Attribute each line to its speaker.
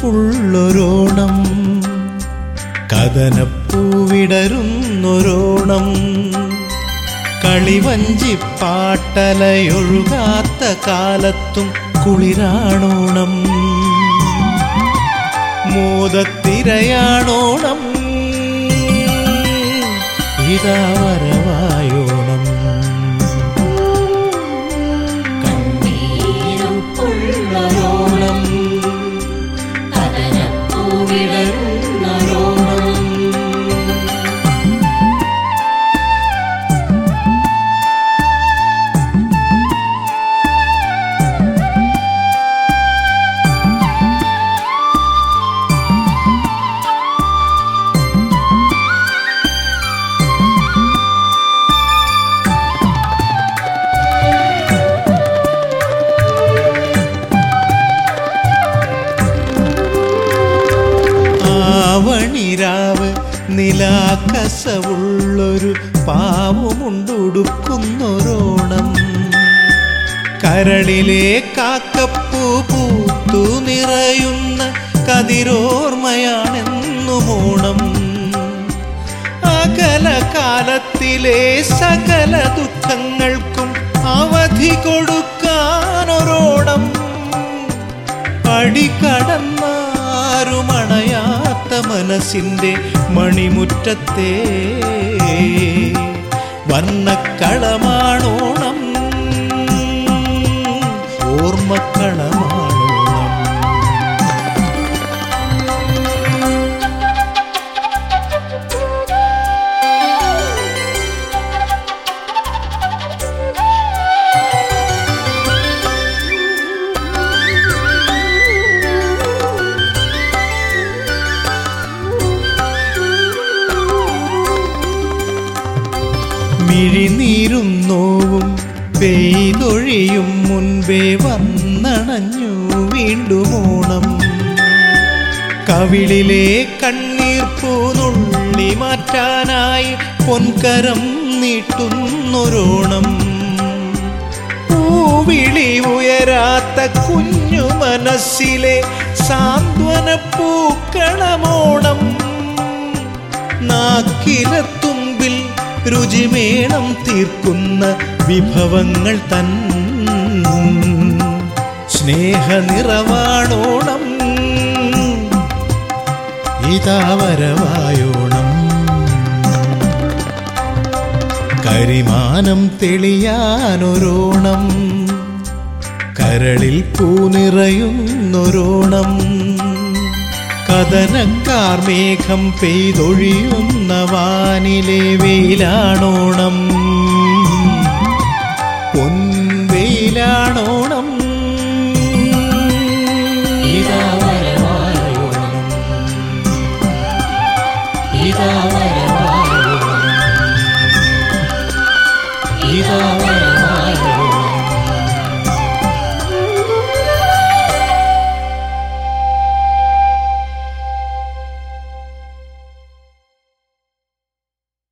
Speaker 1: കളിവഞ്ചിയുറപ്പുള്ളൊരോണം കഥനപ്പൂവിടരുന്നൊരോണം കളിവഞ്ചി പാട്ടലയൊഴുകാത്ത കാലത്തും കുളിരാണോണം മോദത്തിരയാണോണം ഇതാ വരവായോണം കണ്ണീരുപ്പുള്ളോണം കഥനപ്പൂവിടരുന്നോണം ആവണിരാവ് നിലാക്കസവുള്ളൊരു പാവമുണ്ടുടുക്കുന്നൊരോണം കരളിലെ കാക്കപ്പൂ പൂത്തു നിറയുന്ന കതിരോർമ്മയാണെന്നുമോണം അകല കാലത്തിലെ സകല ദുഃഖങ്ങൾക്കും അവധി കൊടുക്കാനൊരോണം അടികടന്നാരുമണയാത്ത മനസ്സിന്റെ മണിമുറ്റത്തെ വർണ്ണക്കളമാണോണം ഓർമ്മക്കളമാണോണം മിഴിനീരും നോവും പെയ്തൊഴിയും മുൻപേ വന്നണഞ്ഞു വീണ്ടും ഓണം കവിളിലെ കണ്ണീർ പൂനുള്ളി മാറ്റാനായി പൊൻകരം നീട്ടുന്നൊരോണം പൂവിളി ഉയരാത്ത കുഞ്ഞു മനസ്സിലെ സാന്ത്വന പൂക്കളമോണം നാക്കിലത്തുമ്പിൽ രുചിമേളം തീർക്കുന്ന വിഭവങ്ങൾ തൻ സ്നേഹനിറവാണോണം ഇതാ വരവായോണം കരിമാനം തെളിയാനൊരോണം കരളിൽ പൂനിറയുന്നൊരോണം കഥനക്കാർ മേഘം പെയ്തൊഴിയുന്ന വാനിലെ വെയിലാണോണം പൊൻവെയിലാണോണം